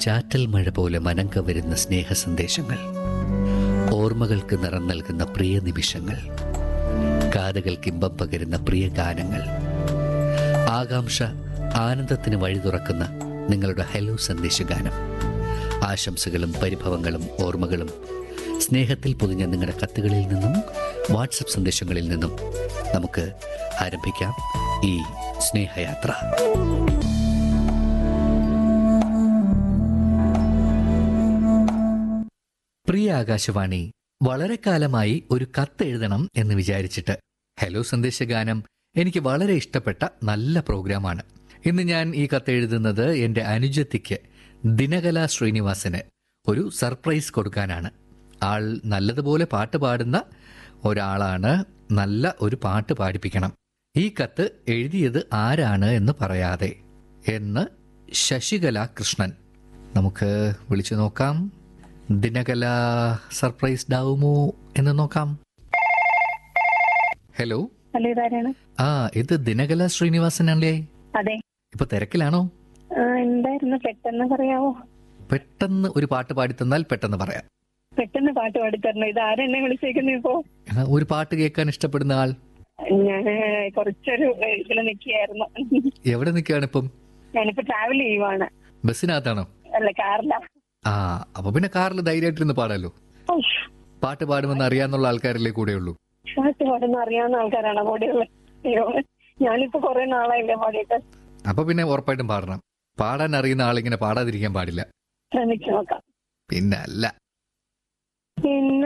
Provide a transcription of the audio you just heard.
ചാറ്റൽ മഴ പോലെ മനം കവരുന്ന സ്നേഹ സന്ദേശങ്ങൾ ഓർമ്മകൾക്ക് നിറം നൽകുന്ന പ്രിയ നിമിഷങ്ങൾ കാതുകൾക്ക് ഇമ്പം പകരുന്ന പ്രിയ ഗാനങ്ങൾ ആകാംക്ഷ ആനന്ദത്തിന് വഴി തുറക്കുന്ന നിങ്ങളുടെ ഹലോ സന്ദേശഗാനം ആശംസകളും പരിഭവങ്ങളും ഓർമ്മകളും സ്നേഹത്തിൽ പൊതിഞ്ഞ നിങ്ങളുടെ കത്തുകളിൽ നിന്നും വാട്സപ്പ് സന്ദേശങ്ങളിൽ നിന്നും നമുക്ക് ആരംഭിക്കാം ഈ സ്നേഹയാത്ര പ്രിയ ആകാശവാണി വളരെ കാലമായി ഒരു കത്ത് എഴുതണം എന്ന് വിചാരിച്ചിട്ട് ഹലോ സന്ദേശഗാനം എനിക്ക് വളരെ ഇഷ്ടപ്പെട്ട നല്ല പ്രോഗ്രാമാണ് ഇന്ന് ഞാൻ ഈ കത്ത് എഴുതുന്നത് എൻ്റെ അനുജത്തിക്ക് ദിനകല ശ്രീനിവാസന് ഒരു സർപ്രൈസ് കൊടുക്കാനാണ് ആൾ നല്ലതുപോലെ പാട്ട് പാടുന്ന ഒരാളാണ് നല്ല ഒരു പാട്ട് പാടിപ്പിക്കണം ഈ കത്ത് എഴുതിയത് ആരാണ് എന്ന് പറയാതെ എന്ന് ശശികല കൃഷ്ണൻ നമുക്ക് വിളിച്ചു നോക്കാം ദിനകല സർപ്രൈസ്ഡ് ആവുമോ എന്ന് നോക്കാം ഹലോ ഹലോ ഇതാരാണ് ആ ഇത് ദിനകല ശ്രീനിവാസനല്ലേ അതെ ഇപ്പൊ തിരക്കിലാണോ ആ, എന്തായിരുന്നു പെട്ടെന്ന് പറയാവോ പെട്ടെന്ന് ഒരു പാട്ട് പാടി തന്നാൽ പെട്ടെന്ന് പറയാം പെട്ടെന്ന് പാട്ട് പാടിത്തരണം ഇത് ആരെന്നെ വിളിച്ചേക്കുന്നു ഇപ്പോ ആ, ഒരു പാട്ട് കേൾക്കാൻ ഇഷ്ടപ്പെടുന്ന ആൾ ഞാൻ കുറച്ചൊരു ഇതിൽ നിൽക്കുകയായിരുന്നു എവിടെ നിൽക്കുകയാണ് ഇപ്പം ഞാനിപ്പോ ട്രാവൽ ചെയ്യുവാണ് ബസ്സിനകത്താണോ അല്ല കാറില ആ അപ്പൊ പിന്നെ കാറിൽ ധൈര്യമായിട്ടിരുന്ന് പാടാലോ പാട്ട് പാടുമെന്ന് അറിയാന്നുള്ള ആൾക്കാരല്ലേ കൂടെയുള്ളൂ പാട്ട് പാടുന്ന അറിയാവുന്ന ആൾക്കാരാണ് കൂടെയുള്ളത് അയ്യോ ഞാനിപ്പോ കുറെ നാളായില്ലേ പാടിയിട്ട് അപ്പൊ പിന്നെ ഉറപ്പായിട്ടും പാടണം പാടാൻ അറിയുന്ന ആളിങ്ങനെ പാടാതിരിക്കാൻ പാടില്ല ശ്രമിച്ചു നോക്കാം പിന്നെ അല്ല പിന്നെ